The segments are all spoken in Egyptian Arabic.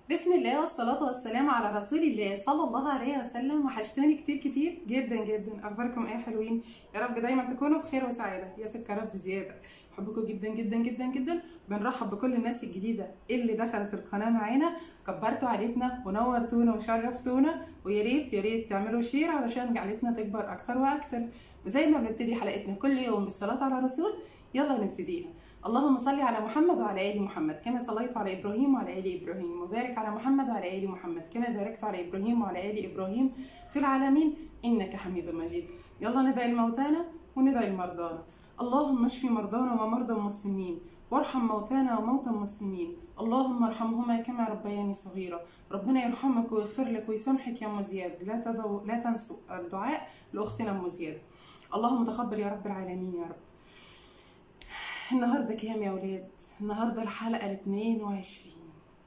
بسم الله والصلاة والسلام على رسول الله صلى الله عليه وسلم وحشتوني كتير كتير جدا جدا أخباركم إيه يا حلوين يا رب دايما تكونوا بخير وسعادة يا ست يا رب زيادة بحبكم جدا جدا جدا جدا بنرحب بكل الناس الجديدة اللي دخلت القناة معانا كبرتوا عيلتنا ونورتونا وشرفتونا ويا ريت يا ريت تعملوا شير علشان عيلتنا تكبر أكتر وأكتر وزي ما بنبتدي حلقتنا كل يوم بالصلاة على الرسول يلا نبتديها اللهم صل على محمد وعلى ال محمد كما صليت على ابراهيم وعلى ال ابراهيم وبارك على محمد وعلى ال محمد كما باركت على ابراهيم وعلى ال ابراهيم في العالمين انك حميد مجيد يلا ندعي الموتانا وندعي المرضانا اللهم اشف مرضانا ومرضى المسلمين وارحم موتانا وموتى المسلمين اللهم ارحمهما كما ربياني صغيرة ربنا يرحمك ويغفر لك ويسامحك يا ام زياد لا تدعو لا تنسوا الدعاء لاختنا ام زياد اللهم تقبل يا رب العالمين يا رب النهارده كام يا ولاد النهارده الحلقه ال 22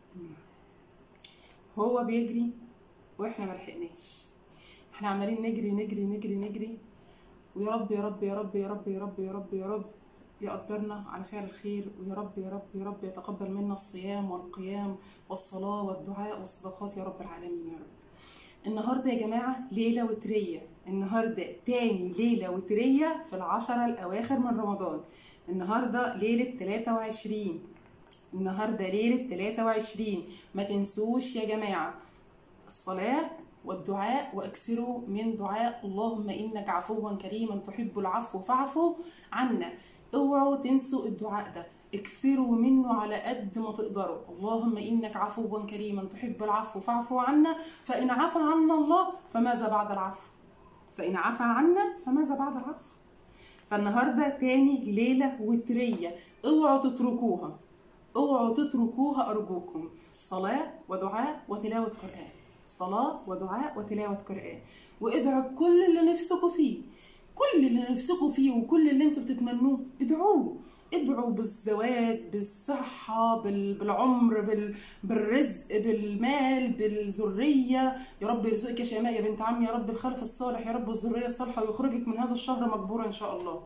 هو بيجري واحنا ما لحقناش احنا عمالين نجري نجري نجري نجري ويا رب يا رب يا رب يا رب يا رب يا رب يا رب يقدرنا على فعل الخير ويا رب يا رب يا رب يتقبل منا الصيام والقيام والصلاة والدعاء والصدقات يا رب العالمين يا رب النهارده يا جماعة ليلة وترية النهارده تاني ليلة وترية في العشرة الأواخر من رمضان النهارده ليلة 23 النهارده ليلة 23 ما تنسوش يا جماعة الصلاة والدعاء واكثروا من دعاء اللهم انك عفوا كريما تحب العفو فاعفو عنا اوعوا تنسوا الدعاء ده اكثروا منه على قد ما تقدروا اللهم انك عفوا كريما تحب العفو فاعفو عنا فان عفى عنا الله فماذا بعد العفو فان عفى عنا فماذا بعد العفو فالنهارده تاني ليله وتريه اوعوا تتركوها اوعوا تتركوها ارجوكم صلاه ودعاء وتلاوه قران صلاه ودعاء وتلاوه قران وادعوا كل اللي نفسكم فيه كل اللي نفسكم فيه وكل اللي انتوا بتتمنوه ادعوه ادعوا بالزواج بالصحة بالعمر بالرزق بالمال بالذرية يا رب يرزقك يا شيماء يا بنت عمي يا رب الخلف الصالح يا رب الذرية الصالحة ويخرجك من هذا الشهر مجبورة إن شاء الله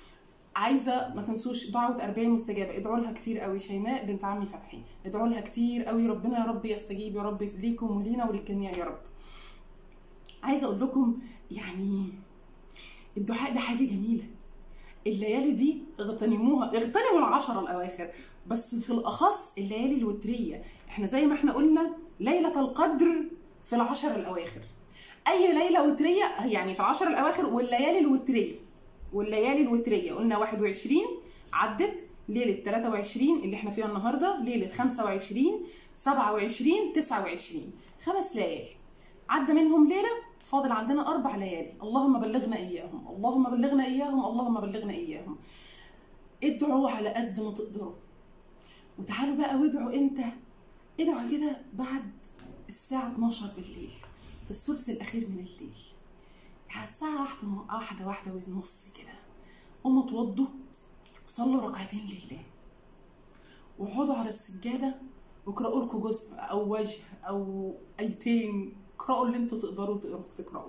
عايزه ما تنسوش دعوه 40 مستجابه ادعوا لها كتير قوي شيماء بنت عمي فتحي ادعوا لها كتير قوي ربنا يا رب يستجيب يا رب ليكم ولينا وللجميع يا رب عايزه اقول لكم يعني الدعاء ده حاجه جميله الليالي دي اغتنموها اغتنموا العشرة الأواخر بس في الأخص الليالي الوترية احنا زي ما احنا قلنا ليلة القدر في العشر الأواخر أي ليلة وترية يعني في العشر الأواخر والليالي الوترية والليالي الوترية قلنا 21 عدت ليلة 23 اللي احنا فيها النهاردة ليلة 25 27 29 خمس ليالي عدى منهم ليلة فاضل عندنا أربع ليالي اللهم بلغنا إياهم اللهم بلغنا إياهم اللهم بلغنا إياهم ادعوا على قد ما تقدروا وتعالوا بقى وادعوا امتى ادعوا كده بعد الساعة 12 بالليل في الثلث الأخير من الليل يعني الساعة واحدة واحدة واحدة ونص كده قوموا اتوضوا وصلوا ركعتين لله واقعدوا على السجادة واقرأوا لكم جزء أو وجه أو أيتين اقرأوا اللي انتوا تقدروا تقرأوا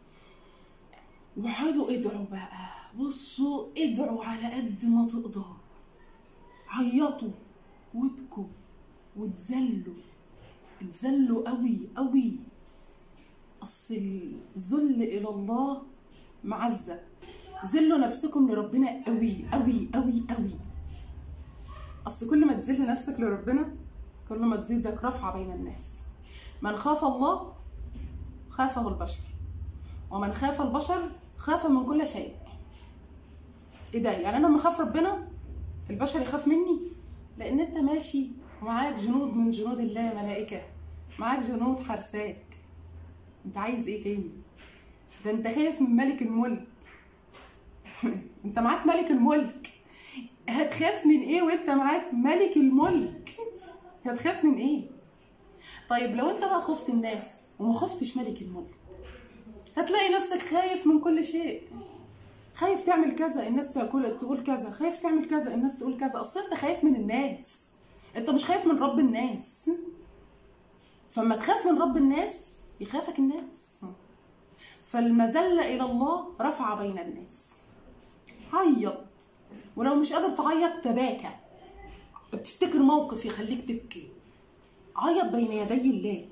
وقعدوا ادعوا بقى بصوا ادعوا على قد ما تقدروا عيطوا وابكوا وتذلوا اتذلوا قوي قوي اصل الذل الى الله معزه ذلوا نفسكم لربنا قوي قوي قوي قوي اصل كل ما تذل نفسك لربنا كل ما تزيدك رفعه بين الناس من خاف الله خافه البشر ومن خاف البشر خاف من كل شيء ايه ده يعني انا لما اخاف ربنا البشر يخاف مني لان انت ماشي ومعاك جنود من جنود الله ملائكه معاك جنود حرساك انت عايز ايه تاني ده انت خايف من ملك الملك انت معاك ملك الملك هتخاف من ايه وانت معاك ملك الملك هتخاف من ايه طيب لو انت بقى خفت الناس وما خفتش ملك الملك هتلاقي نفسك خايف من كل شيء خايف تعمل كذا الناس تقول تقول كذا خايف تعمل كذا الناس تقول كذا اصل انت خايف من الناس انت مش خايف من رب الناس فما تخاف من رب الناس يخافك الناس فالمذلة إلى الله رفع بين الناس عيط ولو مش قادر تعيط تباكى افتكر موقف يخليك تبكي عيط بين يدي الله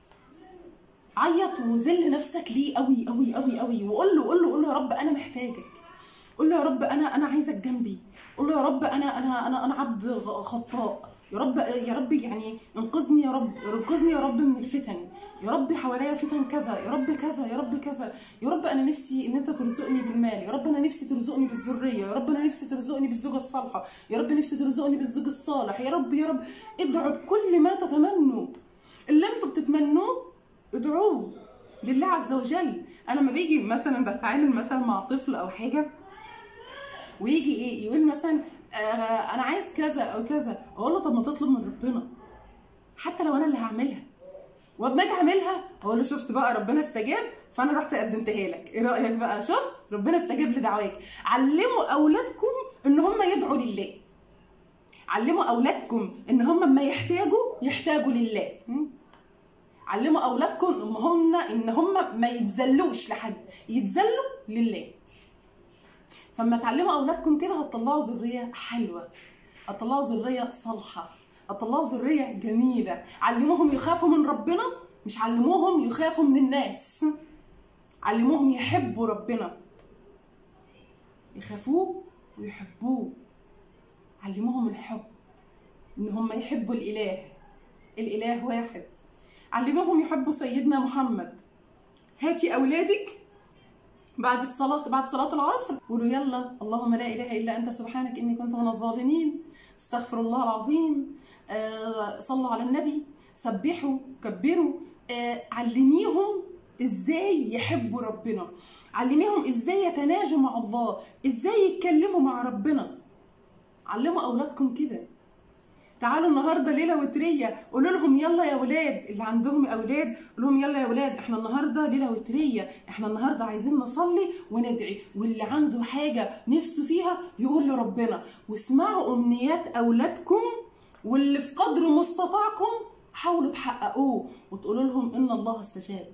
عيط وذل نفسك ليه قوي قوي قوي قوي وقول له قول له قول له يا رب انا محتاجك قول له يا رب انا انا عايزك جنبي قول له يا رب انا انا انا انا عبد غ- خطاء يا رب يا رب يعني انقذني يا رب انقذني يا رب من الفتن يا رب حواليا فتن كذا يا رب كذا يا رب كذا يا رب انا نفسي ان انت ترزقني بالمال يا رب انا نفسي ترزقني بالذريه يا رب انا نفسي ترزقني بالزوجه الصالحه يا رب نفسي ترزقني بالزوج الصالح يا رب يا رب ادعوا بكل ما تتمنوا اللي انتوا بتتمنوه ادعوه لله عز وجل انا لما بيجي مثلا بتعامل مثلا مع طفل او حاجه ويجي ايه يقول مثلا آه انا عايز كذا او كذا اقول له طب ما تطلب من ربنا حتى لو انا اللي هعملها واما اجي اعملها اقول له شفت بقى ربنا استجاب فانا رحت قدمتها لك ايه رايك بقى شفت ربنا استجاب لدعواك علموا اولادكم ان هم يدعوا لله علموا اولادكم ان هم لما يحتاجوا يحتاجوا لله م? علموا اولادكم ان هم ان هم ما يتذلوش لحد يتذلوا لله فلما تعلموا اولادكم كده هتطلعوا ذريه حلوه هتطلعوا ذريه صالحه هتطلعوا ذريه جميله علموهم يخافوا من ربنا مش علموهم يخافوا من الناس علموهم يحبوا ربنا يخافوه ويحبوه علموهم الحب ان هم يحبوا الاله الاله واحد علموهم يحبوا سيدنا محمد هاتي اولادك بعد الصلاة بعد صلاة العصر قولوا يلا اللهم لا إله إلا أنت سبحانك إني كنت من الظالمين استغفر الله العظيم آه صلوا على النبي سبحوا كبروا آه علميهم ازاي يحبوا ربنا علميهم ازاي يتناجوا مع الله ازاي يتكلموا مع ربنا علموا اولادكم كده تعالوا النهارده ليله وتريه قولوا لهم يلا يا ولاد اللي عندهم اولاد قول لهم يلا يا ولاد احنا النهارده ليله وتريه احنا النهارده عايزين نصلي وندعي واللي عنده حاجه نفسه فيها يقول لربنا واسمعوا امنيات اولادكم واللي في قدر مستطاعكم حاولوا تحققوه وتقولوا لهم ان الله استجاب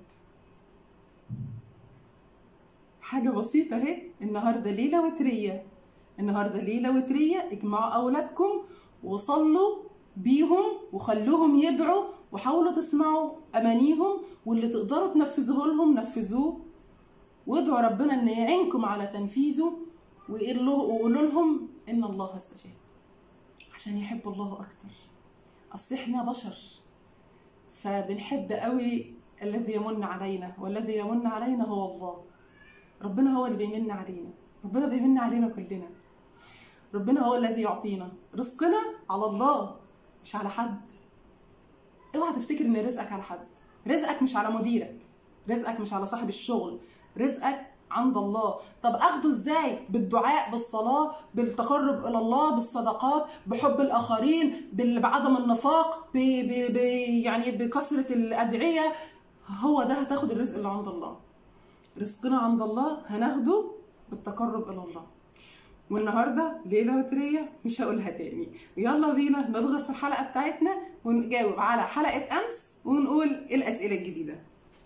حاجه بسيطه اهي النهارده ليله وتريه النهارده ليله وتريه اجمعوا اولادكم وصلوا بيهم وخلوهم يدعوا وحاولوا تسمعوا امانيهم واللي تقدروا تنفذوه لهم نفذوه وادعوا ربنا ان يعينكم على تنفيذه وقولوا لهم ان الله استجاب عشان يحبوا الله اكتر اصل احنا بشر فبنحب قوي الذي يمن علينا والذي يمن علينا هو الله ربنا هو اللي بيمن علينا ربنا بيمن علينا كلنا ربنا هو الذي يعطينا رزقنا على الله مش على حد اوعى تفتكر ان رزقك على حد رزقك مش على مديرك رزقك مش على صاحب الشغل رزقك عند الله طب اخده ازاي بالدعاء بالصلاه بالتقرب الى الله بالصدقات بحب الاخرين بال- بعدم النفاق ب... ب... ب... يعني بكثره الادعيه هو ده هتاخد الرزق اللي عند الله رزقنا عند الله هناخده بالتقرب الى الله والنهارده ليله وتريه مش هقولها تاني يلا بينا نضغط في الحلقه بتاعتنا ونجاوب على حلقه امس ونقول الاسئله الجديده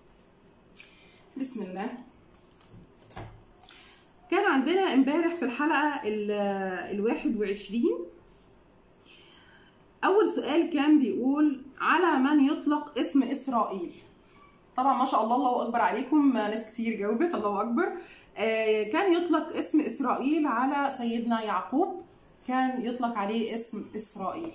بسم الله كان عندنا امبارح في الحلقه ال- الواحد وعشرين اول سؤال كان بيقول على من يطلق اسم اسرائيل طبعا ما شاء الله الله اكبر عليكم ناس كتير جاوبت الله اكبر آه، كان يطلق اسم اسرائيل على سيدنا يعقوب كان يطلق عليه اسم اسرائيل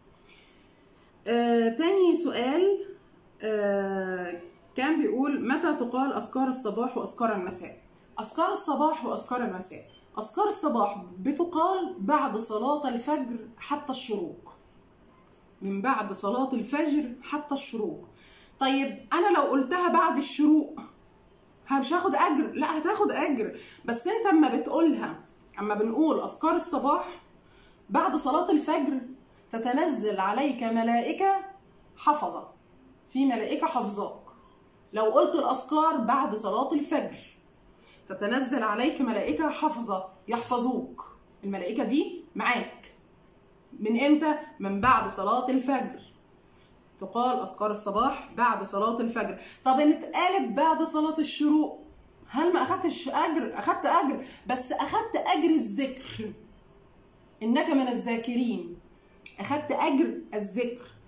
آه، تاني سؤال آه، كان بيقول متى تقال اذكار الصباح واذكار المساء اذكار الصباح واذكار المساء اذكار الصباح بتقال بعد صلاه الفجر حتى الشروق من بعد صلاه الفجر حتى الشروق طيب انا لو قلتها بعد الشروق مش هاخد اجر لا هتاخد اجر بس انت اما بتقولها اما بنقول اذكار الصباح بعد صلاه الفجر تتنزل عليك ملائكه حفظه في ملائكه حافظاك لو قلت الاذكار بعد صلاه الفجر تتنزل عليك ملائكه حفظه يحفظوك الملائكه دي معاك من امتى من بعد صلاه الفجر تقال اذكار الصباح بعد صلاه الفجر طب ان اتقالت بعد صلاه الشروق هل ما اخدتش اجر اخدت اجر بس اخدت اجر الذكر انك من الذاكرين اخدت اجر الذكر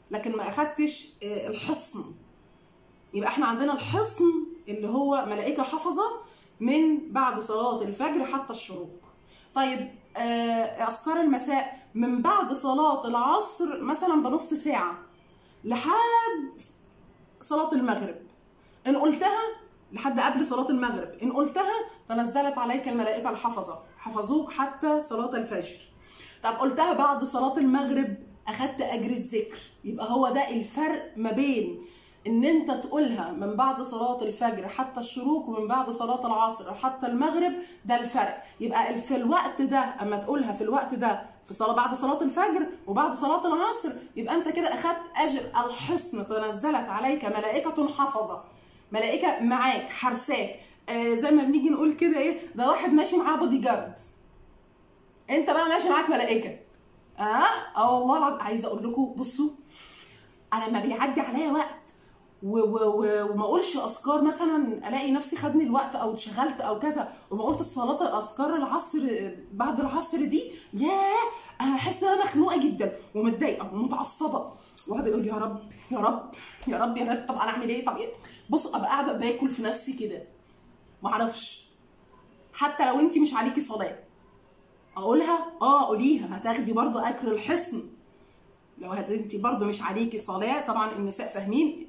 لكن ما اخدتش آه، الحصن يبقى احنا عندنا الحصن اللي هو ملائكه حفظه من بعد صلاه الفجر حتى الشروق طيب آه، اذكار المساء من بعد صلاه العصر مثلا بنص ساعه لحد صلاه المغرب ان قلتها لحد قبل صلاه المغرب ان قلتها تنزلت عليك الملائكه الحفظه حفظوك حتى صلاه الفجر طب قلتها بعد صلاه المغرب اخدت اجر الذكر يبقى هو ده الفرق ما بين ان انت تقولها من بعد صلاة الفجر حتى الشروق ومن بعد صلاة العصر حتى المغرب ده الفرق يبقى في الوقت ده اما تقولها في الوقت ده في صلاة بعد صلاة الفجر وبعد صلاة العصر يبقى انت كده اخدت اجر الحصن تنزلت عليك ملائكة حفظة ملائكة معاك حرساك آه زي ما بنيجي نقول كده ايه ده واحد ماشي معاه بودي جارد انت بقى ماشي معاك ملائكة اه اه والله العظيم عايزه اقول لكم بصوا انا لما بيعدي عليا وقت و و و وما اقولش اذكار مثلا الاقي نفسي خدني الوقت او اتشغلت او كذا وما قلت الصلاه اذكار العصر بعد العصر دي ياه انا احس ان انا مخنوقه جدا ومتضايقه ومتعصبه واقعد اقول يا رب يا رب يا رب يا رب طب انا اعمل ايه طب إيه؟ بص ابقى قاعده باكل في نفسي كده معرفش حتى لو انت مش عليكي صلاه اقولها اه قوليها هتاخدي برضو اجر الحصن لو هت- انت برضو مش عليكي صلاه طبعا النساء فاهمين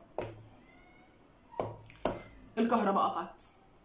الكهرباء قطعت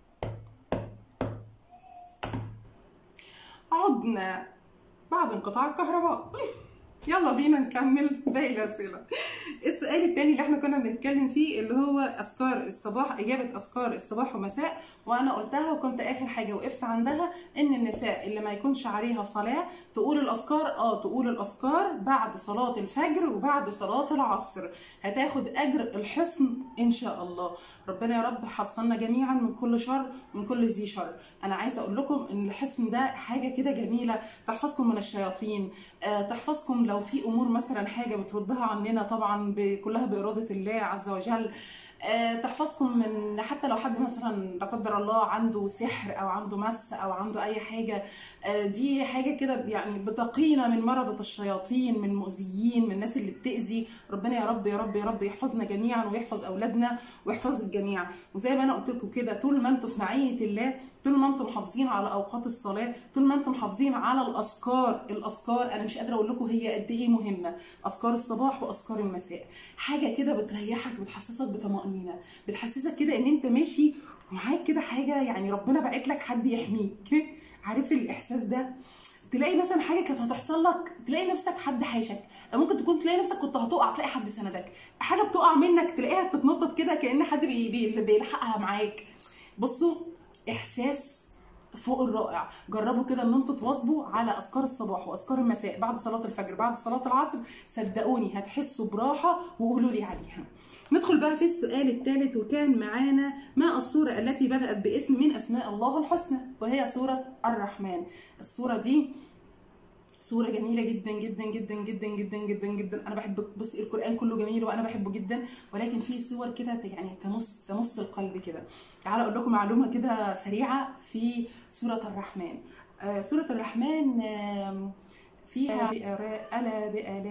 عدنا بعد انقطاع الكهرباء يلا بينا نكمل باقي الاسئله السؤال التاني اللي احنا كنا بنتكلم فيه اللي هو اذكار الصباح اجابه اذكار الصباح ومساء وانا قلتها وكنت اخر حاجه وقفت عندها ان النساء اللي ما يكونش عليها صلاه تقول الاذكار اه تقول الاذكار بعد صلاه الفجر وبعد صلاه العصر هتاخد اجر الحصن ان شاء الله ربنا يا رب حصلنا جميعا من كل شر ومن كل ذي شر انا عايزه اقول لكم ان الحصن ده حاجه كده جميله تحفظكم من الشياطين آه، تحفظكم لو في امور مثلا حاجه بتردها عننا طبعا ب- كلها باراده الله عز وجل آه، تحفظكم من حتى لو حد مثلا لا قدر الله عنده سحر او عنده مس او عنده اي حاجه آه، دي حاجه كده يعني بتقينا من مرضة الشياطين من المؤذيين من الناس اللي بتأذي ربنا يا رب يا رب يا رب يحفظنا جميعا ويحفظ اولادنا ويحفظ الجميع وزي ما انا قلت لكم كده طول ما انتم في معيه الله طول ما انتم محافظين على اوقات الصلاه طول ما انتم محافظين على الاذكار الاذكار انا مش قادره اقول لكم هي قد ايه مهمه اذكار الصباح واذكار المساء حاجه كده بتريحك بتحسسك بطمانينه بتحسسك كده ان انت ماشي ومعاك كده حاجه يعني ربنا باعت لك حد يحميك عارف الاحساس ده تلاقي مثلا حاجه كانت هتحصل لك تلاقي نفسك حد حاشك ممكن تكون تلاقي نفسك كنت هتقع تلاقي حد سندك حاجه بتقع منك تلاقيها بتتنطط كده كان حد بي بي بيلحقها معاك بصوا احساس فوق الرائع جربوا كده ان انتوا تواظبوا على اذكار الصباح واذكار المساء بعد صلاه الفجر بعد صلاه العصر صدقوني هتحسوا براحه وقولوا لي عليها ندخل بقى في السؤال الثالث وكان معانا ما السورة التي بدأت باسم من أسماء الله الحسنى وهي سورة الرحمن السورة دي سورة جميلة جدا جدا جدا جدا جدا جدا جدا أنا بحب بص القرآن كله جميل وأنا بحبه جدا ولكن في صور كده يعني تمس تمس القلب كده تعالوا أقول لكم معلومة كده سريعة في سورة الرحمن آه سورة الرحمن آه فيها بآلاء ألا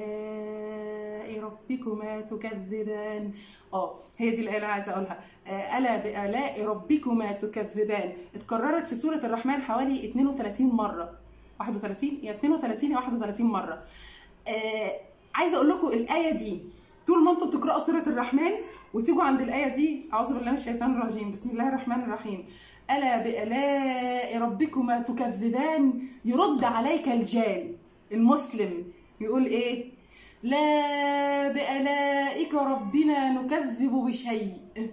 بآلاء ربكما تكذبان اه هي دي الآية اللي عايزة أقولها آه ألا بآلاء ربكما تكذبان اتكررت في سورة الرحمن حوالي 32 مرة 31 يا 32 يا 31 مرة آه عايزة أقول لكم الآية دي طول ما انتم بتقرأوا سورة الرحمن وتيجوا عند الآية دي أعوذ بالله من الشيطان الرجيم بسم الله الرحمن الرحيم ألا بآلاء ربكما تكذبان يرد عليك الجان المسلم يقول ايه لا بآلائك ربنا نكذب بشيء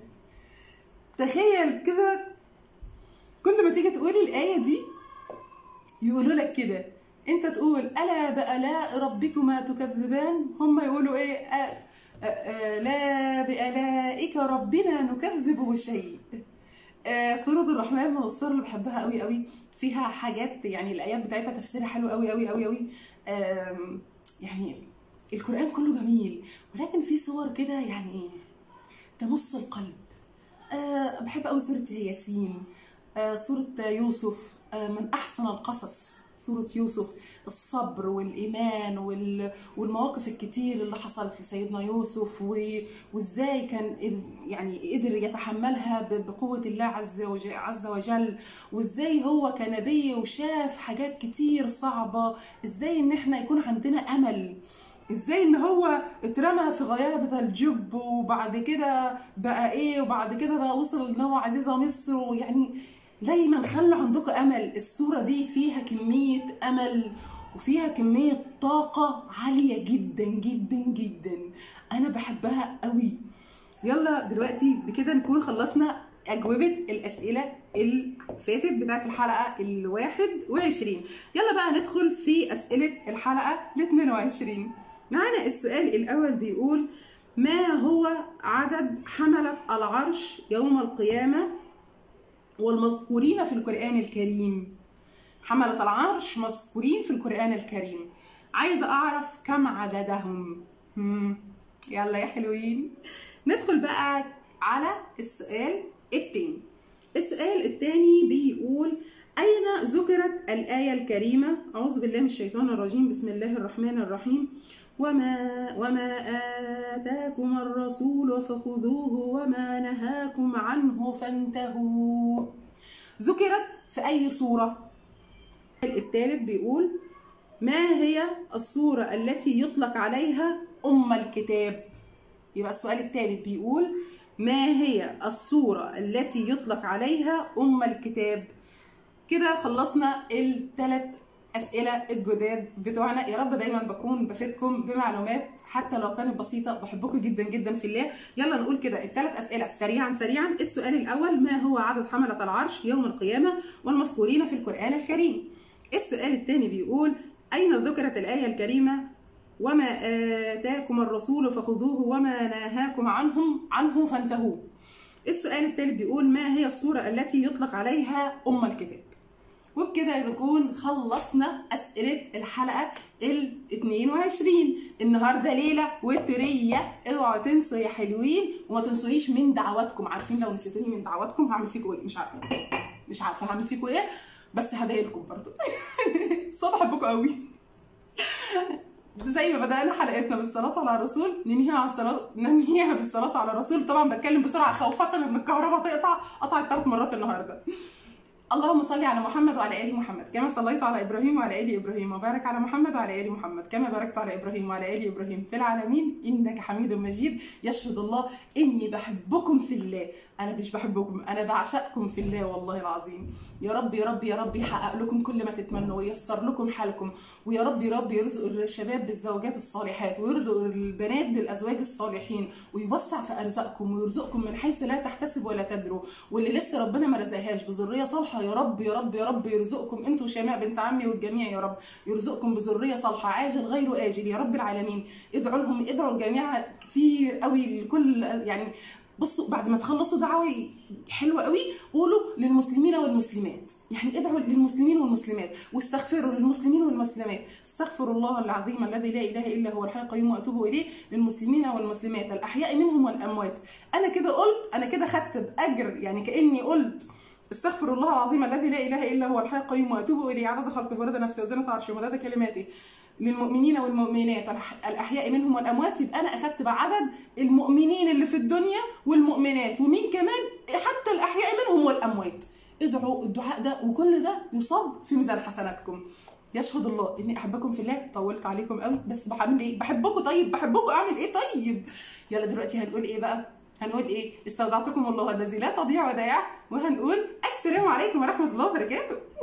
تخيل كده كل ما تيجي تقولي الآية دي يقولوا لك كده انت تقول ألا بآلاء ربكما تكذبان هم يقولوا ايه أ... أ... أ... لا بآلائك ربنا نكذب بشيء آه، سورة الرحمن من السور اللي بحبها قوي قوي فيها حاجات يعني الآيات بتاعتها تفسيرها حلو قوي قوي قوي قوي آم، يعني القرآن كله جميل ولكن في صور كده يعني تمس القلب آه، بحب قوي سورة ياسين آه، سورة يوسف آه، من أحسن القصص سورة يوسف الصبر والإيمان وال... والمواقف الكتير اللي حصلت لسيدنا يوسف و... وإزاي كان ال- يعني قدر يتحملها ب- بقوة الله عز وجل, عز وجل وإزاي هو كنبي وشاف حاجات كتير صعبة إزاي إن إحنا يكون عندنا أمل ازاي ان هو اترمى في غيابة الجب وبعد كده بقى ايه وبعد كده بقى وصل ان هو عزيزة مصر ويعني دايما خلوا عندكم امل الصورة دي فيها كمية امل وفيها كمية طاقة عالية جدا جدا جدا انا بحبها قوي يلا دلوقتي بكده نكون خلصنا أجوبة الأسئلة اللي فاتت بتاعت الحلقة الواحد وعشرين يلا بقى ندخل في أسئلة الحلقة ال 22 معانا السؤال الأول بيقول ما هو عدد حملة العرش يوم القيامة والمذكورين في القرآن الكريم حملة العرش مذكورين في القرآن الكريم عايزة أعرف كم عددهم هم. يلا يا حلوين ندخل بقى على السؤال التاني السؤال التاني بيقول أين ذكرت الآية الكريمة أعوذ بالله من الشيطان الرجيم بسم الله الرحمن الرحيم وما وما آتاكم الرسول فخذوه وما نهاكم عنه فانتهوا ذكرت في أي سورة الثالث بيقول ما هي السورة التي يطلق عليها أم الكتاب يبقى السؤال الثالث بيقول ما هي السورة التي يطلق عليها أم الكتاب كده خلصنا الثلاث أسئلة الجداد بتوعنا يا رب دايما بكون بفيدكم بمعلومات حتى لو كانت بسيطة بحبكم جدا جدا في الله يلا نقول كده الثلاث أسئلة سريعا سريعا السؤال الأول ما هو عدد حملة العرش يوم القيامة والمذكورين في القرآن الكريم السؤال الثاني بيقول أين ذكرت الآية الكريمة وما آتاكم الرسول فخذوه وما نهاكم عنهم عنه فانتهوا السؤال الثالث بيقول ما هي السورة التي يطلق عليها أم الكتاب وبكده نكون خلصنا أسئلة الحلقة ال 22 النهارده ليلة وترية اوعوا تنسوا يا حلوين وما تنسونيش من دعواتكم عارفين لو نسيتوني من دعواتكم هعمل فيكم ايه مش عارفة مش عارفة هعمل فيكم ايه بس هدعي لكم برضه صح بحبكم قوي زي ما بدأنا حلقتنا بالصلاة على الرسول ننهيها على الصلاة ننهيها بالصلاة على الرسول طبعا بتكلم بسرعة خوفة ان الكهرباء تقطع قطعت ثلاث مرات النهارده اللهم صل على محمد وعلى ال محمد كما صليت على ابراهيم وعلى ال ابراهيم وبارك على محمد وعلى ال محمد كما باركت على ابراهيم وعلى ال ابراهيم في العالمين انك حميد مجيد يشهد الله اني بحبكم في الله انا مش بحبكم انا بعشقكم في الله والله العظيم يا رب يا رب يا رب يحقق لكم كل ما تتمنوا وييسر لكم حالكم ويا رب يا رب يرزق الشباب بالزوجات الصالحات ويرزق البنات بالازواج الصالحين ويوسع في ارزاقكم ويرزقكم من حيث لا تحتسب ولا تدروا واللي لسه ربنا ما رزقهاش بذريه صالحه يا رب يا رب يا رب يرزقكم انتوا شماء بنت عمي والجميع يا رب يرزقكم بذريه صالحه عاجل غير اجل يا رب العالمين ادعوا لهم ادعوا الجميع كتير قوي لكل يعني بصوا بعد ما تخلصوا دعوة حلوة قوي قولوا للمسلمين والمسلمات يعني ادعوا للمسلمين والمسلمات واستغفروا للمسلمين والمسلمات استغفر الله العظيم الذي لا اله الا هو الحي القيوم واتوب اليه للمسلمين والمسلمات الاحياء منهم والاموات انا كده قلت انا كده خدت باجر يعني كاني قلت استغفر الله العظيم الذي لا اله الا هو الحي القيوم واتوب اليه عدد خلقه ورد نفسي وزنة عرشه ومداد كلماته للمؤمنين والمؤمنات الاحياء منهم والاموات يبقى انا اخدت بعدد المؤمنين اللي في الدنيا والمؤمنات ومين كمان حتى الاحياء منهم والاموات ادعوا الدعاء ده وكل ده يصب في ميزان حسناتكم يشهد الله اني احبكم في الله طولت عليكم قوي بس بعمل ايه بحبكم طيب بحبكم اعمل ايه طيب يلا دلوقتي هنقول ايه بقى هنقول ايه استودعتكم الله الذي لا تضيع ودائعه وهنقول السلام عليكم ورحمه الله وبركاته